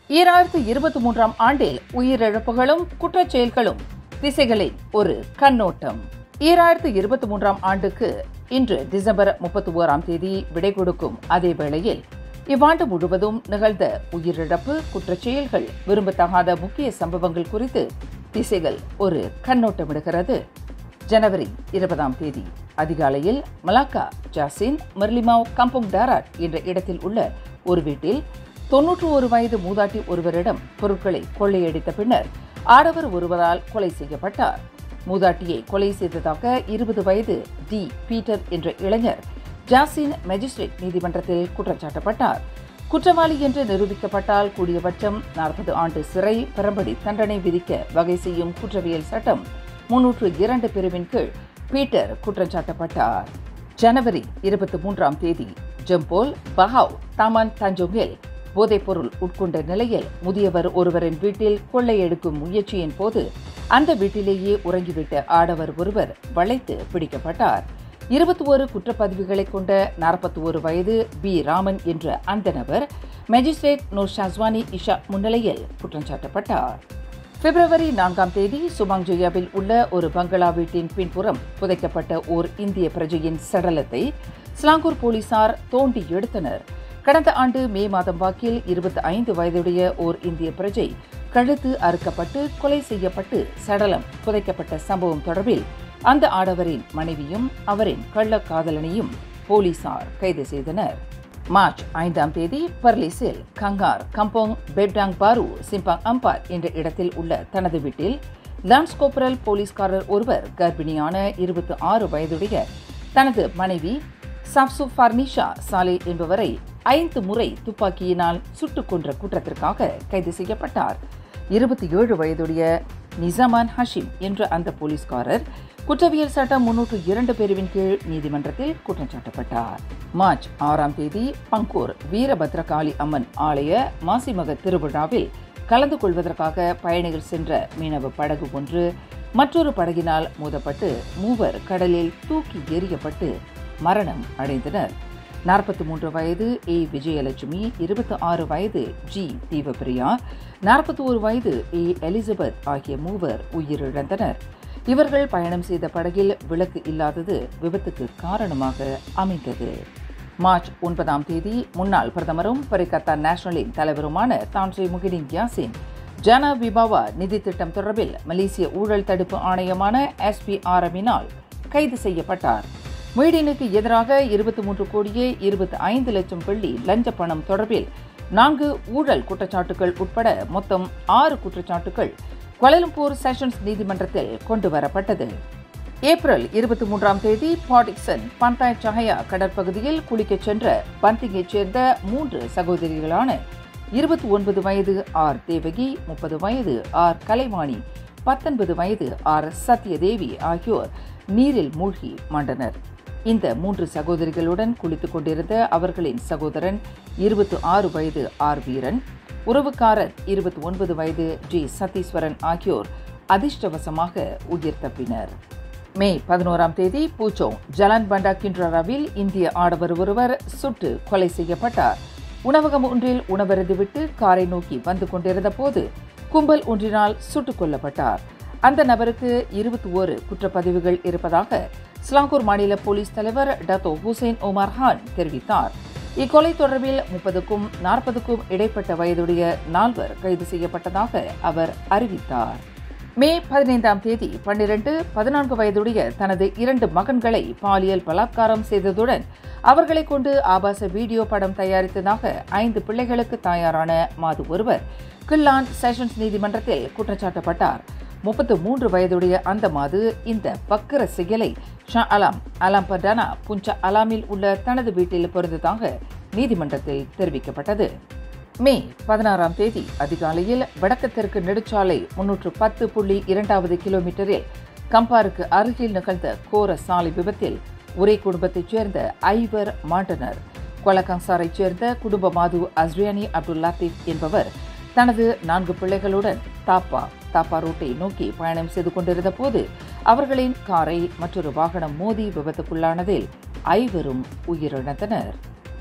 ஈராயிரத்து இருபத்தி மூன்றாம் ஆண்டில் உயிரிழப்புகளும் குற்றச் செயல்களும் திசைகளில் ஒரு கண்ணோட்டம் ஈராயிரத்து இருபத்தி மூன்றாம் ஆண்டுக்கு இன்று டிசம்பர் முப்பத்தி ஓராம் தேதி விடை கொடுக்கும் அதே வேளையில் இவ்வாண்டு முழுவதும் நிகழ்ந்த உயிரிழப்பு குற்றச் செயல்கள் விரும்பத்தகாத முக்கிய சம்பவங்கள் குறித்து திசைகள் ஒரு கண்ணோட்டமிடுகிறது ஜனவரி இருபதாம் தேதி அதிகாலையில் மலாக்கா ஜாசின் மெர்லிமாவ் கம்பங் டாராட் என்ற இடத்தில் உள்ள ஒரு வீட்டில் தொன்னூற்று ஒரு வயது மூதாட்டி ஒருவரிடம் பொருட்களை கொள்ளையடித்த பின்னர் ஆடவர் ஒருவரால் கொலை செய்யப்பட்டார் மூதாட்டியை கொலை செய்ததாக இருபது வயது டி பீட்டர் என்ற இளைஞர் ஜாசின் மேஜிஸ்ட்ரேட் நீதிமன்றத்தில் குற்றச்சாட்டப்பட்டார் குற்றவாளி என்று நிரூபிக்கப்பட்டால் கூடியபட்சம் நாற்பது ஆண்டு சிறை பெறம்படி தண்டனை விதிக்க வகை செய்யும் குற்றவியல் சட்டம் முன்னூற்று இரண்டு பிரிவின் கீழ் பீட்டர் குற்றம் சாட்டப்பட்டார் ஜனவரி இருபத்தி மூன்றாம் தேதி ஜம்போல் பஹாவ் தாமான் தஞ்சோங்கில் போதைப்பொருள் உட்கொண்ட நிலையில் முதியவர் ஒருவரின் வீட்டில் கொள்ளையெடுக்கும் முயற்சியின் போது அந்த வீட்டிலேயே உறங்கிவிட்ட ஆடவர் ஒருவர் வளைத்து பிடிக்கப்பட்டார் இருபத்தி ஒரு குற்றப்பதிவுகளை கொண்ட நாற்பத்தி ஒரு வயது பி ராமன் என்ற அந்த நபர் மேஜிஸ்ட்ரேட் நூர் ஷாஸ்வானி இஷா முன்னிலையில் குற்றம் சாட்டப்பட்டார் பிப்ரவரி நான்காம் தேதி சுமாங்ஜயாவில் உள்ள ஒரு பங்களா வீட்டின் பின்புறம் புதைக்கப்பட்ட ஓர் இந்திய பிரஜையின் சடலத்தை ஸ்லாங்கூர் போலீசார் தோண்டி எடுத்தனர் கடந்த ஆண்டு மே மாதம் வாக்கில் இருபத்தி ஐந்து வயதுடைய ஓர் இந்திய பிரஜை கழுத்து அறுக்கப்பட்டு கொலை செய்யப்பட்டு சடலம் புதைக்கப்பட்ட சம்பவம் தொடர்பில் அந்த ஆடவரின் மனைவியும் அவரின் கள்ள காதலனையும் போலீசார் கைது செய்தனர் மார்ச் ஐந்தாம் தேதி பர்லிஸில் கங்கார் கம்போங் பெப்டாங் பாரு சிம்பாங் அம்பார் என்ற இடத்தில் உள்ள தனது வீட்டில் லான்ஸ் கோப்பரல் போலீஸ்காரர் ஒருவர் கர்ப்பிணியான இருபத்தி ஆறு வயதுடைய தனது மனைவி சாப்சு ஃபர்னிஷா சாலே என்பவரை ஐந்து முறை துப்பாக்கியினால் சுட்டுக் கொன்ற குற்றத்திற்காக கைது செய்யப்பட்டார் இருபத்தி ஏழு வயதுடைய நிசாமான் ஹஷிம் என்ற அந்த போலீஸ்காரர் குற்றவியல் சட்டம் முன்னூற்று இரண்டு பிரிவின் கீழ் நீதிமன்றத்தில் குற்றம் சாட்டப்பட்டார் மார்ச் ஆறாம் தேதி பங்கூர் வீரபத்ரகாளி அம்மன் ஆலய மாசிமக திருவிழாவில் கலந்து கொள்வதற்காக பயணிகள் சென்ற மீனவ படகு ஒன்று மற்றொரு படகினால் மோதப்பட்டு மூவர் கடலில் தூக்கி எறியப்பட்டு மரணம் அடைந்தனர் நாற்பத்தி மூன்று வயது ஏ விஜயலட்சுமி இருபத்தி ஆறு வயது ஜி தீவப்பிரியா நாற்பத்தி ஒரு வயது ஏ எலிசபெத் ஆகிய மூவர் உயிரிழந்தனர் இவர்கள் பயணம் செய்த படகில் விளக்கு இல்லாதது விபத்துக்கு காரணமாக அமைந்தது மார்ச் ஒன்பதாம் தேதி முன்னாள் பிரதமரும் பரிகத்தா நேஷனலின் தலைவருமான தான்ஸ்ரீ முகிடின் யாசின் ஜன விபாவா நிதி திட்டம் தொடர்பில் மலேசிய ஊழல் தடுப்பு ஆணையமான எஸ்பிஆர்எம்மினால் கைது செய்யப்பட்டார் மீடினுக்கு எதிராக இருபத்தி மூன்று கோடியே இருபத்தி ஐந்து லட்சம் வெள்ளி லஞ்ச பணம் தொடர்பில் நான்கு ஊழல் குற்றச்சாட்டுகள் உட்பட மொத்தம் ஆறு குற்றச்சாட்டுகள் கோலலம்பூர் செஷன்ஸ் நீதிமன்றத்தில் கொண்டு வரப்பட்டது ஏப்ரல் இருபத்தி மூன்றாம் தேதி பாடிக்சன் பந்தாய் சஹயா கடற்பகுதியில் குளிக்கச் சென்ற பந்திங்கைச் சேர்ந்த மூன்று சகோதரிகளான இருபத்தி ஒன்பது வயது ஆர் தேவகி முப்பது வயது ஆர் கலைவாணி பத்தொன்பது வயது ஆர் சத்யதேவி ஆகியோர் நீரில் மூழ்கி மாண்டனர் இந்த மூன்று சகோதரிகளுடன் குளித்துக் கொண்டிருந்த அவர்களின் சகோதரன் இருபத்தி ஆறு வயது ஆர் வீரன் உறவுக்காரர் இருபத்தி ஒன்பது வயது ஜி சத்தீஸ்வரன் ஆகியோர் அதிர்ஷ்டவசமாக உயிர் தப்பினர் மே பதினோராம் தேதி பூச்சோங் ஜலான் பண்டா கிண்ட்ராவில் இந்திய ஆடவர் ஒருவர் சுட்டு கொலை செய்யப்பட்டார் உணவகம் ஒன்றில் உணவருந்துவிட்டு காரை நோக்கி வந்து கொண்டிருந்த போது கும்பல் ஒன்றினால் சுட்டுக் கொல்லப்பட்டார் அந்த நபருக்கு இருபத்தி ஓரு குற்றப்பதிவுகள் இருப்பதாக ஸ்லாங்கூர் மாநில போலீஸ் தலைவர் டத்தோ ஹுசைன் ஒமார் ஹான் தெரிவித்தார் இக்கொலை தொடர்பில் முப்பதுக்கும் நாற்பதுக்கும் இடைப்பட்ட வயதுடைய நால்வர் கைது செய்யப்பட்டதாக அவர் அறிவித்தார் மே பதினைந்தாம் தேதி பன்னிரண்டு பதினான்கு வயதுடைய தனது இரண்டு மகன்களை பாலியல் பலாத்காரம் செய்ததுடன் அவர்களை கொண்டு ஆபாச வீடியோ படம் தயாரித்ததாக ஐந்து பிள்ளைகளுக்கு தாயாரான மாது ஒருவர் கில்லான் செஷன்ஸ் நீதிமன்றத்தில் குற்றச்சாட்டப்பட்டார் முப்பத்து மூன்று வயதுடைய அந்த மாது இந்த வக்கர செயலை ஷா அலாம் அலாம் பர்டானா புஞ்சா அலாமில் உள்ள தனது வீட்டில் பொருந்ததாக நீதிமன்றத்தில் தெரிவிக்கப்பட்டது மே பதினாறாம் தேதி அதிகாலையில் வடக்கு தெற்கு நெடுச்சாலை முன்னூற்று பத்து புள்ளி இரண்டாவது கிலோமீட்டரில் கம்பாருக்கு அருகில் நிகழ்ந்த கோர சாலை விபத்தில் ஒரே குடும்பத்தைச் சேர்ந்த ஐவர் மாண்டனர் கொலகங்சாரைச் சேர்ந்த குடும்ப மாது அஸ்ரியானி அப்துல் லத்தீப் என்பவர் தனது நான்கு பிள்ளைகளுடன் தாப்பா தாப்பா ரோட்டை நோக்கி பயணம் செய்து கொண்டிருந்த போது அவர்களின் காரை மற்றொரு வாகனம் மோதி விபத்துக்குள்ளானதில் ஐவரும் உயிரிழந்தனர்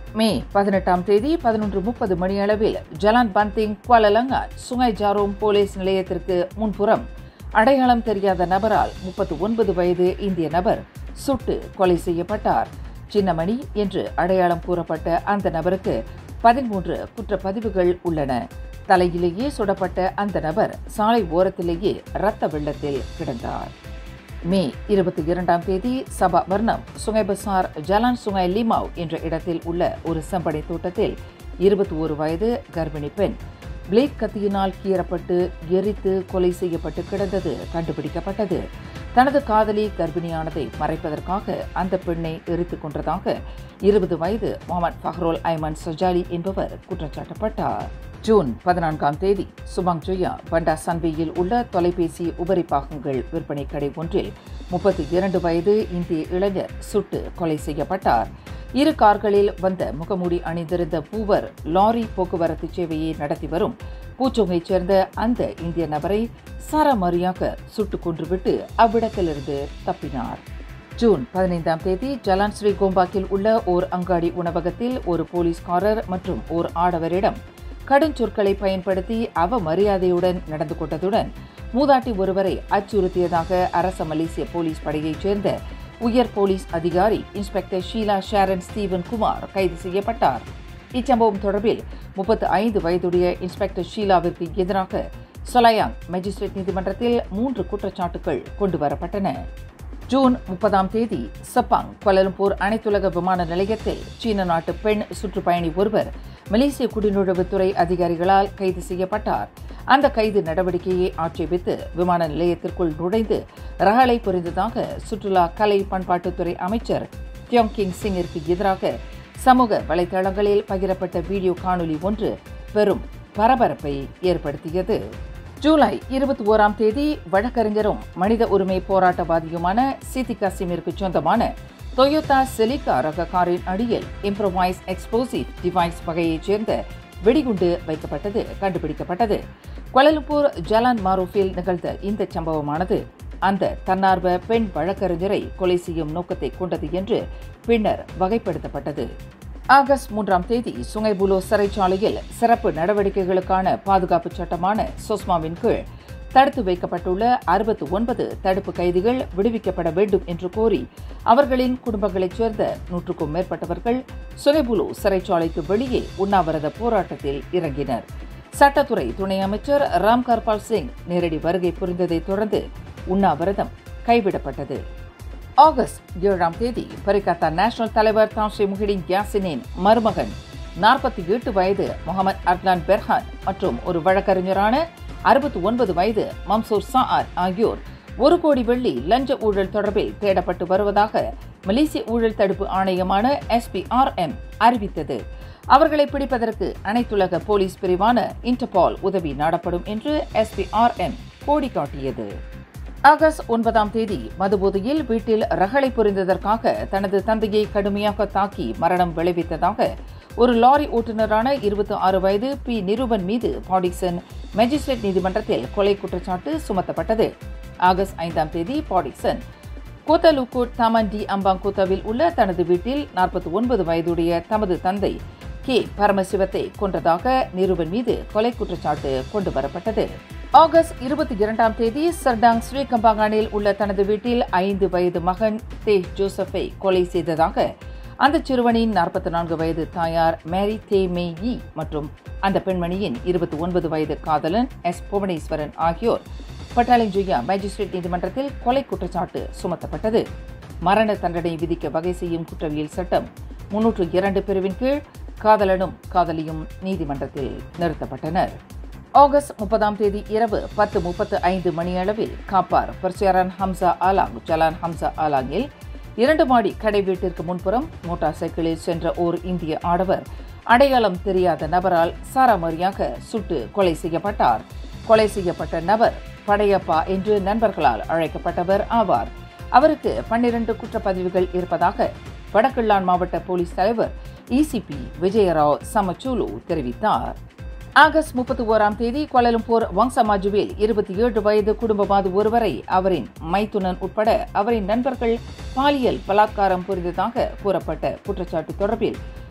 மே பதினெட்டாம் தேதி பதினொன்று முப்பது மணியளவில் ஜலான் பந்திங் குவாலலங்கா சுங்கை ஜாரோம் போலீஸ் நிலையத்திற்கு முன்புறம் அடையாளம் தெரியாத நபரால் முப்பத்து ஒன்பது வயது இந்திய நபர் சுட்டு கொலை செய்யப்பட்டார் சின்னமணி என்று அடையாளம் கூறப்பட்ட அந்த நபருக்கு பதிமூன்று குற்றப்பதிவுகள் உள்ளன தலையிலேயே சுடப்பட்ட அந்த நபர் சாலை ஓரத்திலேயே இரத்த வெள்ளத்தில் கிடந்தார் மே இருபத்தி இரண்டாம் தேதி சபா வர்ணம் சுங்கைபசார் ஜலான் சுங்கை லிமாவ் என்ற இடத்தில் உள்ள ஒரு செம்படை தோட்டத்தில் இருபத்தி ஒரு வயது கர்ப்பிணி பெண் பிளேட் கத்தியினால் கீறப்பட்டு எரித்து கொலை செய்யப்பட்டு கிடந்தது கண்டுபிடிக்கப்பட்டது தனது காதலி கர்ப்பிணியானதை மறைப்பதற்காக அந்த பெண்ணை எரித்து கொன்றதாக இருபது வயது முகமது ஃபஹ்ரோல் ஐமன் சஜாலி என்பவர் குற்றம் சாட்டப்பட்டார் ஜூன் பதினான்காம் தேதி சுபாங் ஜொயா பண்டா சன்வியில் உள்ள தொலைபேசி உபரி பாகங்கள் விற்பனை கடை ஒன்றில் முப்பத்தி இரண்டு வயது இந்திய இளைஞர் சுட்டு கொலை செய்யப்பட்டார் இரு கார்களில் வந்த முகமூடி அணிந்திருந்த மூவர் லாரி போக்குவரத்து சேவையை நடத்தி வரும் பூச்சோங்கைச் சேர்ந்த அந்த இந்திய நபரை சரமரியாக சுட்டுக் கொன்றுவிட்டு அவ்விடத்திலிருந்து தப்பினார் ஜூன் பதினைந்தாம் தேதி ஜலான் ஸ்ரீ கோம்பாக்கில் உள்ள ஓர் அங்காடி உணவகத்தில் ஒரு போலீஸ்காரர் மற்றும் ஓர் ஆடவரிடம் கடுஞ்சொற்களை பயன்படுத்தி அவமரியாதையுடன் நடந்து கொண்டதுடன் மூதாட்டி ஒருவரை அச்சுறுத்தியதாக அரச மலேசிய போலீஸ் படையைச் சேர்ந்த உயர் போலீஸ் அதிகாரி inspector Sheela Sharon Steven Kumar கைது செய்யப்பட்டார் இச்சம்பவம் தொடர்பில் முப்பத்து ஐந்து வயதுடைய இன்ஸ்பெக்டர் ஷீலாவிற்கு எதிராக சொலாயாங் மேஜிஸ்ட்ரேட் நீதிமன்றத்தில் மூன்று குற்றச்சாட்டுகள் கொண்டு வரப்பட்டன ஜூன் முப்பதாம் தேதி சப்பாங் கோலலம்பூர் அனைத்துலக விமான நிலையத்தில் சீன நாட்டு பெண் சுற்றுப்பயணி ஒருவர் மலேசிய குடிநுழைவுத்துறை அதிகாரிகளால் கைது செய்யப்பட்டார் அந்த கைது நடவடிக்கையை ஆட்சேபித்து விமான நிலையத்திற்குள் நுழைந்து ரகளை புரிந்ததாக சுற்றுலா கலை பண்பாட்டுத்துறை அமைச்சர் தியோங் கிங் சிங்கிற்கு எதிராக சமூக வலைதளங்களில் பகிரப்பட்ட வீடியோ காணொலி ஒன்று பெரும் பரபரப்பை ஏற்படுத்தியது ஜூலை இருபத்தி ஓராம் தேதி வழக்கறிஞரும் மனித உரிமை போராட்டவாதியுமான சித்தி கசிமிற்கு சொந்தமான டொயோட்டா செலிகா ரக காரின் அடியில் இம்ப்ரோவைஸ் எக்ஸ்ப்ளோசிவ் டிவைஸ் வகையைச் சேர்ந்த வெடிகுண்டு வைக்கப்பட்டது கண்டுபிடிக்கப்பட்டது கொலலும்பூர் ஜலான் மாரூஃபில் நிகழ்ந்த இந்த சம்பவமானது அந்த தன்னார்வ பெண் வழக்கறிஞரை கொலை செய்யும் நோக்கத்தை கொண்டது என்று பின்னர் வகைப்படுத்தப்பட்டது ஆகஸ்ட் மூன்றாம் தேதி சுங்கைபுலோ சிறைச்சாலையில் சிறப்பு நடவடிக்கைகளுக்கான பாதுகாப்பு சட்டமான சொஸ்மாவின் கீழ் தடுத்து வைக்கப்பட்டுள்ள அறுபத்து ஒன்பது தடுப்பு கைதிகள் விடுவிக்கப்பட வேண்டும் என்று கோரி அவர்களின் குடும்பங்களைச் சேர்ந்த நூற்றுக்கும் மேற்பட்டவர்கள் சுங்கைபுலோ சிறைச்சாலைக்கு வெளியே உண்ணாவிரத போராட்டத்தில் இறங்கினர் சட்டத்துறை துணை அமைச்சர் ராம் கர்பால் சிங் நேரடி வருகை புரிந்ததைத் தொடர்ந்து உண்ணாவிரதம் கைவிடப்பட்டது ஆகஸ்ட் ஏழாம் தேதி பரிகத்தா நேஷனல் தலைவர் தான்ஸ்ரீ முஹிடின் யாசினின் மருமகன் நாற்பத்தி எட்டு வயது முகமது அர்லான் பெர்ஹான் மற்றும் ஒரு வழக்கறிஞரான அறுபத்தி ஒன்பது வயது மம்சூர் சாஆர் ஆகியோர் ஒரு கோடி வெள்ளி லஞ்ச ஊழல் தொடர்பில் தேடப்பட்டு வருவதாக மலேசிய ஊழல் தடுப்பு ஆணையமான எஸ்பிஆர்எம் அறிவித்தது அவர்களை பிடிப்பதற்கு அனைத்துலக போலீஸ் பிரிவான இன்டர்பால் உதவி நாடப்படும் என்று எஸ்பிஆர்எம் கோடி காட்டியது ஆகஸ்ட் ஒன்பதாம் தேதி மதுபோதையில் வீட்டில் ரகளை புரிந்ததற்காக தனது தந்தையை கடுமையாக தாக்கி மரணம் விளைவித்ததாக ஒரு லாரி ஓட்டுநரான இருபத்தி ஆறு வயது பி நிருபன் மீது பாடிக்சன் மேஜிஸ்ட்ரேட் நீதிமன்றத்தில் கொலை குற்றச்சாட்டு சுமத்தப்பட்டது ஆகஸ்ட் ஐந்தாம் தேதி பாடிக்சன் கோத்தலுக்கூட் தாமன் டி அம்பாங்கோத்தாவில் உள்ள தனது வீட்டில் நாற்பத்தி ஒன்பது வயதுடைய தமது தந்தை கே பரமசிவத்தை கொன்றதாக நிருபன் மீது கொலை குற்றச்சாட்டு கொண்டு வரப்பட்டது ஆகஸ்ட் இருபத்தி இரண்டாம் தேதி சர்டாங் ஸ்ரீகம்பாங்கானில் உள்ள தனது வீட்டில் ஐந்து வயது மகன் தே ஜோசப்பை கொலை செய்ததாக அந்த சிறுவனின் நாற்பத்தி நான்கு வயது தாயார் மேரி தே மே யி மற்றும் அந்த பெண்மணியின் இருபத்தி ஒன்பது வயது காதலன் எஸ் புவனேஸ்வரன் ஆகியோர் பட்டாலிஞ்சுயா மேஜிஸ்ட்ரேட் நீதிமன்றத்தில் கொலை குற்றச்சாட்டு சுமத்தப்பட்டது மரண தண்டனை விதிக்க வகை செய்யும் குற்றவியல் சட்டம் முன்னூற்று இரண்டு பிரிவின் கீழ் காதலனும் காதலியும் நீதிமன்றத்தில் நிறுத்தப்பட்டனர் ஆகஸ்ட் முப்பதாம் தேதி இரவு பத்து முப்பத்து ஐந்து மணியளவில் Kapar Persiaran Hamzah Alang Jalan Hamzah ஆலாங்கில் இரண்டு மாடி கடை வீட்டிற்கு முன்புறம் மோட்டார் சைக்கிளில் சென்ற ஓர் இந்திய ஆடவர் அடையாளம் தெரியாத நபரால் சாராமரியாக சுட்டு கொலை செய்யப்பட்டார் கொலை செய்யப்பட்ட நபர் படையப்பா என்று நண்பர்களால் அழைக்கப்பட்டவர் ஆவார் அவருக்கு பன்னிரண்டு குற்றப்பதிவுகள் இருப்பதாக வடகிள்ளான் மாவட்ட போலீஸ் தலைவர் இசிபி விஜயராவ் சமச்சூலு தெரிவித்தார் ஆகஸ்ட் முப்பத்தி ஓராம் தேதி கோலலம்பூர் வங்சமாஜுவில் இருபத்தி ஏழு வயது குடும்பவாது ஒருவரை அவரின் மைத்துனன் உட்பட அவரின் நண்பர்கள் பாலியல் பலாத்காரம் புரிந்ததாக கூறப்பட்ட குற்றச்சாட்டு தொடர்பில்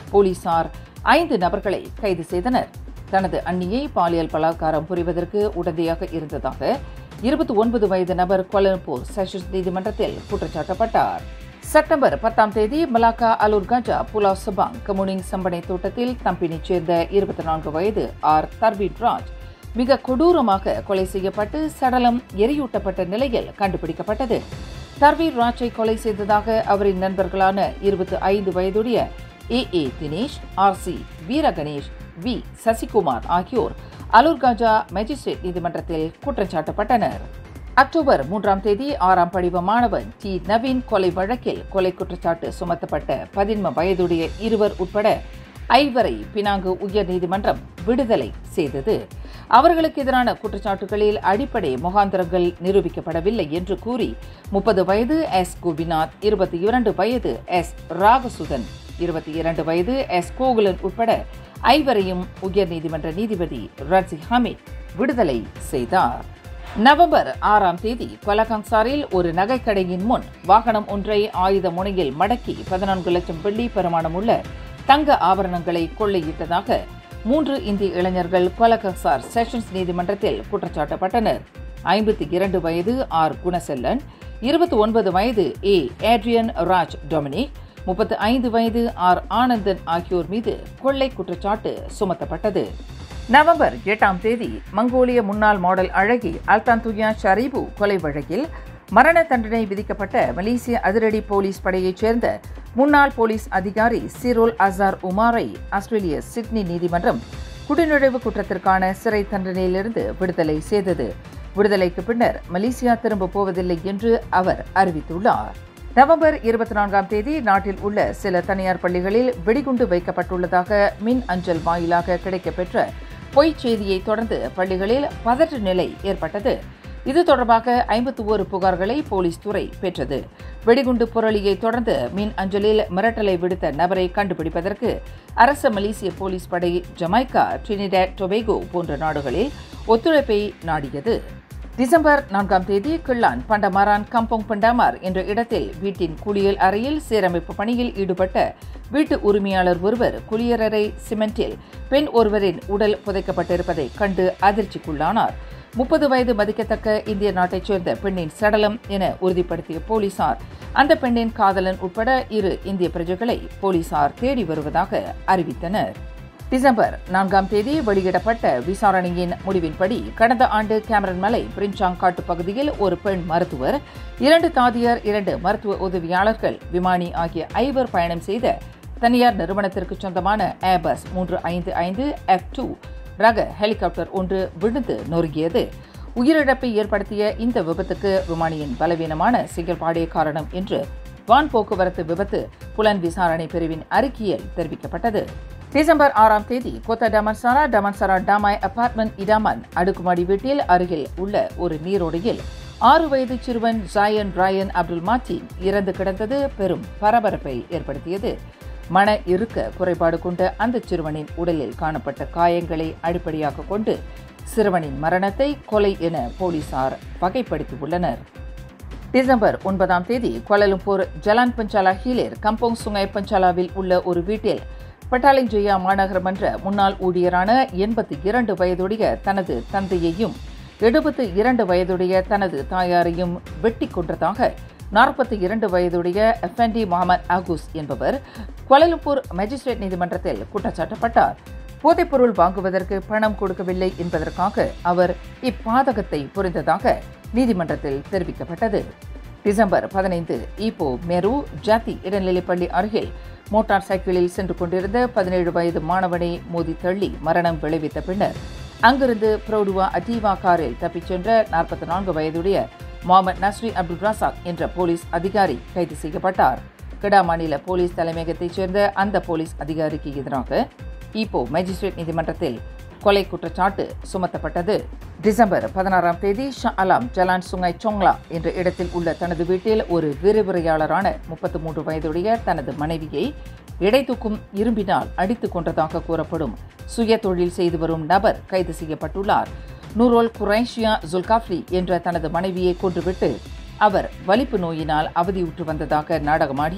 போலீசார் ஐந்து நபர்களை கைது செய்தனர் தனது அண்ணியை பாலியல் பலாத்காரம் புரிவதற்கு உடந்தையாக இருந்ததாக இருபத்தி ஒன்பது வயது நபர் கோலம்பூர் செஷன்ஸ் நீதிமன்றத்தில் குற்றச்சாட்டப்பட்டார் செப்டம்பர் பத்தாம் தேதி Melaka Alor Gajah Pulau Sebang Kemuning சம்பனை தோட்டத்தில் தம்பினைச் சேர்ந்த இருபத்தி நான்கு வயது ஆர் தர்பீட் ராஜ் மிக கொடூரமாக கொலை செய்யப்பட்டு சடலம் எரியூட்டப்பட்ட நிலையில் கண்டுபிடிக்கப்பட்டது தர்வீர் ராஜை கொலை செய்ததாக அவரின் நண்பர்களான இருபத்தி ஐந்து வயதுடைய A A Dinesh R C Veera Ganesh we Sasikumar ஆகியோர் அலூர் காஜா மேஜிஸ்ட்ரேட் நீதிமன்றத்தில் குற்றச்சாட்டப்பட்டனர் அக்டோபர் மூன்றாம் தேதி ஆறாம் படிவ மாணவன் டி நவீன் கொலை வழக்கில் கொலை குற்றச்சாட்டு சுமத்தப்பட்ட பதின்ம வயதுடைய இருவர் உட்பட ஐவரை பினாங்கு உயர் நீதிமன்றம் விடுதலை செய்தது அவர்களுக்கு எதிரான குற்றச்சாட்டுகளில் அடிப்படை முகாந்திரங்கள் நிரூபிக்கப்படவில்லை என்று கூறி முப்பது வயது எஸ் கோபிநாத் இருபத்தி இரண்டு வயது எஸ் ராகசுதன் இருபத்தி இரண்டு வயது எஸ் கோகுலன் உட்பட ஐவரையும் உயர்நீதிமன்ற நீதிபதி ரட்சி ஹமீத் விடுதலை செய்தார் நவம்பர் ஆறாம் தேதி கொலகங்சாரில் ஒரு நகைக்கடையின் முன் வாகனம் ஒன்றை ஆயுத முனையில் மடக்கி பதினான்கு லட்சம் வெள்ளி பெருமானமுள்ள தங்க ஆபரணங்களை கொள்ளையிட்டதாக மூன்று இந்திய இளைஞர்கள் கொலகங்சார் செஷன்ஸ் நீதிமன்றத்தில் குற்றச்சாட்டப்பட்டனர் ஐம்பத்தி இரண்டு வயது ஆர் குணசெல்லன் இருபத்தி ஒன்பது வயது ஏ ஏட்ரியன் ராஜ் டொமினிக் முப்பத்து ஐந்து வயது ஆர் ஆனந்தன் ஆகியோர் மீது கொள்ளை குற்றச்சாட்டு சுமத்தப்பட்டது நவம்பர் எட்டாம் தேதி மங்கோலிய முன்னாள் மாடல் அழகி அல்தாந்துயா ஷரீபு கொலை வழக்கில் மரண தண்டனை விதிக்கப்பட்ட மலேசிய அதிரடி போலீஸ் படையைச் சேர்ந்த முன்னாள் போலீஸ் அதிகாரி சிரோல் அசார் உமாரை ஆஸ்திரேலிய சிட்னி நீதிமன்றம் குடிநுழைவு குற்றத்திற்கான சிறை தண்டனையிலிருந்து விடுதலை செய்தது விடுதலைக்கு பின்னர் மலேசியா திரும்ப போவதில்லை என்று அவர் அறிவித்துள்ளார் நவம்பர் இருபத்தி நான்காம் தேதி நாட்டில் உள்ள சில தனியார் பள்ளிகளில் வெடிகுண்டு வைக்கப்பட்டுள்ளதாக மின் அஞ்சல் வாயிலாக கிடைக்கப்பெற்ற பொய்ச் செய்தியை தொடர்ந்து பள்ளிகளில் பதற்ற நிலை ஏற்பட்டது இது தொடர்பாக ஐம்பத்தி ஒரு புகார்களை போலீஸ் துறை பெற்றது வெடிகுண்டு புரளியை தொடர்ந்து மின் அஞ்சலில் மிரட்டலை விடுத்த நபரை கண்டுபிடிப்பதற்கு அரச மலேசிய போலீஸ் படை ஜமைக்கா டிரினிடாட் டொபேகோ போன்ற நாடுகளில் ஒத்துழைப்பை நாடியது டிசம்பர் நான்காம் தேதி கிள்ளான் பண்டமாரான் கம்போங் பண்டாமார் என்ற இடத்தில் வீட்டின் குளியல் அறையில் சீரமைப்பு பணியில் ஈடுபட்ட வீட்டு உரிமையாளர் ஒருவர் குளியலறை சிமெண்டில் பெண் ஒருவரின் உடல் புதைக்கப்பட்டிருப்பதை கண்டு அதிர்ச்சிக்குள்ளானார் முப்பது வயது மதிக்கத்தக்க இந்திய நாட்டைச் சேர்ந்த பெண்ணின் சடலம் என உறுதிப்படுத்திய போலீசார் அந்த பெண்ணின் காதலன் உட்பட இரு இந்திய பிரஜைகளை போலீசார் தேடி வருவதாக அறிவித்தனர் டிசம்பர் நான்காம் தேதி வெளியிடப்பட்ட விசாரணையின் முடிவின்படி கடந்த ஆண்டு கேமரன் மலை பிரிஞ்சாங் காட்டு பகுதியில் ஒரு பெண் மருத்துவர் இரண்டு தாதியர் இரண்டு மருத்துவ உதவியாளர்கள் விமானி ஆகிய ஐவர் பயணம் செய்த தனியார் நிறுவனத்திற்கு சொந்தமான ஏபஸ் மூன்று ஐந்து ஐந்து எஃப் டூ ரக ஹெலிகாப்டர் ஒன்று விழுந்து நொறுங்கியது உயிரிழப்பை ஏற்படுத்திய இந்த விபத்துக்கு விமானியின் பலவீனமான செயல்பாடே காரணம் என்று வான் போக்குவரத்து விபத்து புலன் விசாரணை பிரிவின் அறிக்கையில் தெரிவிக்கப்பட்டது டிசம்பர் ஆறாம் தேதி கொத்த டமன்சாரா டமன்சாரா டாமாய் அபார்ட்மெண்ட் இடாமன் அடுக்குமாடி வீட்டில் அருகில் உள்ள ஒரு நீரோடையில் ஆறு வயது சிறுவன் ஜாயன் ராயன் அப்துல் மாட்டின் இறந்து கிடந்தது பெரும் பரபரப்பை ஏற்படுத்தியது மன இருக்க குறைபாடு கொண்ட அந்த சிறுவனின் உடலில் காணப்பட்ட காயங்களை அடிப்படையாக கொண்டு சிறுவனின் மரணத்தை கொலை என போலீசார் வகைப்படுத்தியுள்ளனர் டிசம்பர் ஒன்பதாம் தேதி கோலலம்பூர் ஜலான் பஞ்சாலா ஹீலேர் கம்போங் சுங்காய் பஞ்சாலாவில் உள்ள ஒரு வீட்டில் பட்டாலிங் ஜெயா மாநகர மன்ற முன்னாள் ஊழியரான எண்பத்தி இரண்டு வயதுடைய தனது தந்தையையும் எழுபத்து இரண்டு வயதுடைய தனது தாயாரையும் வெட்டி கொன்றதாக நாற்பத்தி இரண்டு வயதுடைய எஃப்என்டி முகமது ஆகூஸ் என்பவர் கோலலம்பூர் மேஜிஸ்ட்ரேட் நீதிமன்றத்தில் குற்றச்சாட்டப்பட்டார் போதைப்பொருள் வாங்குவதற்கு பணம் கொடுக்கவில்லை என்பதற்காக அவர் இப்பாதகத்தை புரிந்ததாக நீதிமன்றத்தில் தெரிவிக்கப்பட்டது டிசம்பர் பதினைந்து ஈப்போ மெரு ஜாதி இடைநிலைப்பள்ளி அருகில் மோட்டார் சைக்கிளில் சென்று கொண்டிருந்த பதினேழு வயது மாணவனை மோதி தள்ளி மரணம் விளைவித்த பின்னர் அங்கிருந்து புரோடுவா அட்டீவா காரில் தப்பிச் சென்ற நாற்பத்தி நான்கு வயதுடைய முகமது நஸ்ரி அப்துல் ராசாக் என்ற போலீஸ் அதிகாரி கைது செய்யப்பட்டார் கிடா மாநில போலீஸ் தலைமையகத்தைச் சேர்ந்த அந்த போலீஸ் அதிகாரிக்கு எதிராக ஈப்போ மேஜிஸ்ட்ரேட் நீதிமன்றத்தில் கொலை குற்றச்சாட்டு சுமத்தப்பட்டது டிசம்பர் பதினாறாம் தேதி ஷா அலாம் ஜலான் சுங்காய் சோங்லா என்ற இடத்தில் உள்ள தனது வீட்டில் ஒரு விரிவுரையாளரான முப்பத்து மூன்று வயதுடைய தனது மனைவியை இடைத்தூக்கும் இரும்பினால் அடித்துக் கொண்டதாக கூறப்படும் சுய தொழில் செய்து வரும் நபர் கைது செய்யப்பட்டுள்ளார் நூரோல் குரேஷியா ஜுல்காஃப்ரி என்ற தனது மனைவியை கொன்றுவிட்டு அவர் வலிப்பு நோயினால் அவதியுற்று வந்ததாக நாடகமாடிய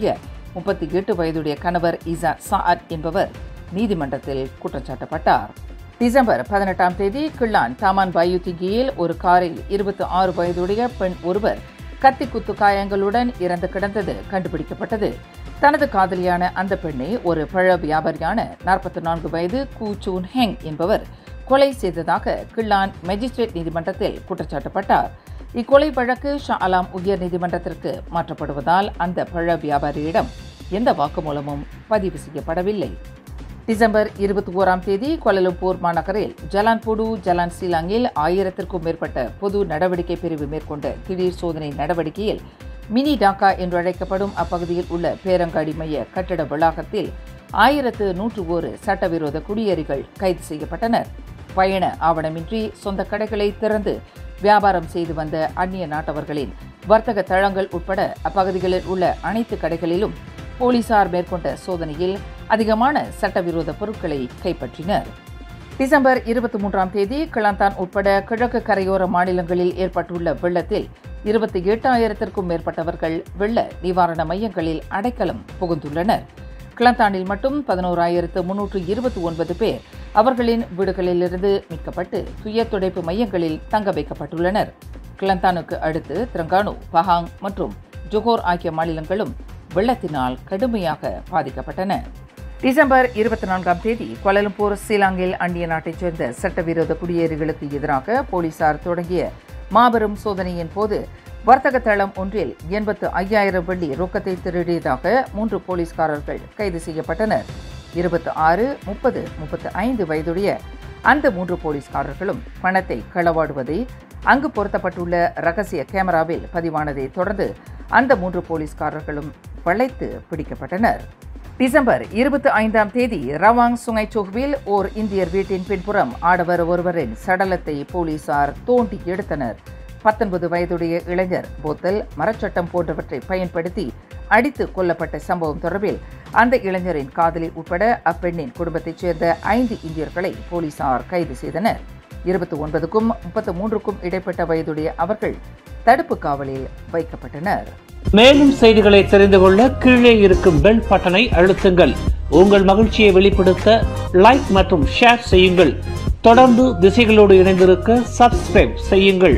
முப்பத்தி எட்டு வயதுடைய கணவர் இசா சாத் என்பவர் நீதிமன்றத்தில் குற்றச்சாட்டப்பட்டார் டிசம்பர் பதினெட்டாம் தேதி கிள்ளான் தாமான் பயுத்திகியில் ஒரு காரில் இருபத்தி ஆறு வயதுடைய பெண் ஒருவர் கத்தி குத்து காயங்களுடன் இறந்து கிடந்தது கண்டுபிடிக்கப்பட்டது தனது காதலியான அந்த பெண்ணை ஒரு பழ வியாபாரியான நாற்பத்தி நான்கு வயது கூ சூன் ஹெங் என்பவர் கொலை செய்ததாக கிள்ளான் மேஜிஸ்ட்ரேட் நீதிமன்றத்தில் குற்றச்சாட்டப்பட்டார் இக்கொலை வழக்கு ஷா அலாம் உயர் நீதிமன்றத்திற்கு மாற்றப்படுவதால் அந்த பழ வியாபாரியிடம் எந்த வாக்குமூலமும் பதிவு செய்யப்படவில்லை டிசம்பர் இருபத்தி ஓராம் தேதி கோலலம்பூர் மாநகரில் ஜலான்புடு ஜலான் சீலாங்கில் ஆயிரத்திற்கும் மேற்பட்ட பொது நடவடிக்கை பிரிவு மேற்கொண்ட திடீர் சோதனை நடவடிக்கையில் மினி டாக்கா என்று அழைக்கப்படும் அப்பகுதியில் உள்ள பேரங்காடி மைய கட்டட வளாகத்தில் ஆயிரத்து நூற்று ஒரு சட்டவிரோத குடியேறிகள் கைது செய்யப்பட்டனர் பயண ஆவணமின்றி சொந்த கடைகளை திறந்து வியாபாரம் செய்து வந்த அந்நிய நாட்டவர்களின் வர்த்தக தளங்கள் உட்பட அப்பகுதிகளில் உள்ள அனைத்து கடைகளிலும் போலீசார் மேற்கொண்ட சோதனையில் அதிகமான சட்டவிரோத பொருட்களை கைப்பற்றினர் டிசம்பர் இருபத்தி மூன்றாம் தேதி கிளந்தான் உட்பட கிழக்கு கரையோர மாநிலங்களில் ஏற்பட்டுள்ள வெள்ளத்தில் இருபத்தி எட்டாயிரத்திற்கும் மேற்பட்டவர்கள் வெள்ள நிவாரண மையங்களில் அடைக்கலம் புகுந்துள்ளனர் கிளந்தானில் மட்டும் பதினோராயிரத்து முன்னூற்று இருபத்தி ஒன்பது பேர் அவர்களின் வீடுகளிலிருந்து மீட்கப்பட்டு துய துடைப்பு மையங்களில் தங்க வைக்கப்பட்டுள்ளனர் கிளந்தானுக்கு அடுத்து திரங்கானு பஹாங் மற்றும் ஜொஹோர் ஆகிய மாநிலங்களும் வெள்ளத்தினால் கடுமையாக பாதிக்கப்பட்டன டிசம்பர் இருபத்தி நான்காம் தேதி கோலலம்பூர் சீலாங்கில் அந்நிய நாட்டைச் சேர்ந்த சட்டவிரோத குடியேறிகளுக்கு எதிராக போலீசார் தொடங்கிய மாபெரும் சோதனையின் போது வர்த்தக தளம் ஒன்றில் எண்பத்து ஐயாயிரம் வெள்ளி ரொக்கத்தை திருடியதாக மூன்று போலீஸ்காரர்கள் கைது செய்யப்பட்டனர் இருபத்தி ஆறு முப்பது முப்பத்து ஐந்து வயதுடைய அந்த மூன்று போலீஸ்காரர்களும் பணத்தை களவாடுவதை அங்கு பொருத்தப்பட்டுள்ள ரகசிய கேமராவில் பதிவானதை தொடர்ந்து அந்த மூன்று போலீஸ்காரர்களும் வளைத்து பிடிக்கப்பட்டனர் டிசம்பர் இருபத்தி ஐந்தாம் தேதி ரவாங் சுங்கைச்சோவில் ஓர் இந்தியர் வீட்டின் பின்புறம் ஆடவர் ஒருவரின் சடலத்தை போலீசார் தோண்டி எடுத்தனர் பத்தொன்பது வயதுடைய இளைஞர் போத்தல் மரச்சட்டம் போன்றவற்றை பயன்படுத்தி அடித்து கொல்லப்பட்ட சம்பவம் தொடர்பில் அந்த இளைஞரின் காதலி உட்பட அப்பெண்ணின் குடும்பத்தைச் சேர்ந்த ஐந்து இந்தியர்களை போலீசார் கைது செய்தனர் இருபத்தி ஒன்பதுக்கும் முப்பத்து மூன்றுக்கும் இடைப்பட்ட வயதுடைய அவர்கள் தடுப்பு காவலில் வைக்கப்பட்டனர் மேலும் செய்திகளை தெரிந்து கொள்ள கீழே இருக்கும் பெல் பட்டனை அழுத்துங்கள் உங்கள் மகிழ்ச்சியை வெளிப்படுத்த லைக் மற்றும் ஷேர் செய்யுங்கள் தொடர்ந்து திசைகளோடு இணைந்திருக்க சப்ஸ்கிரைப் செய்யுங்கள்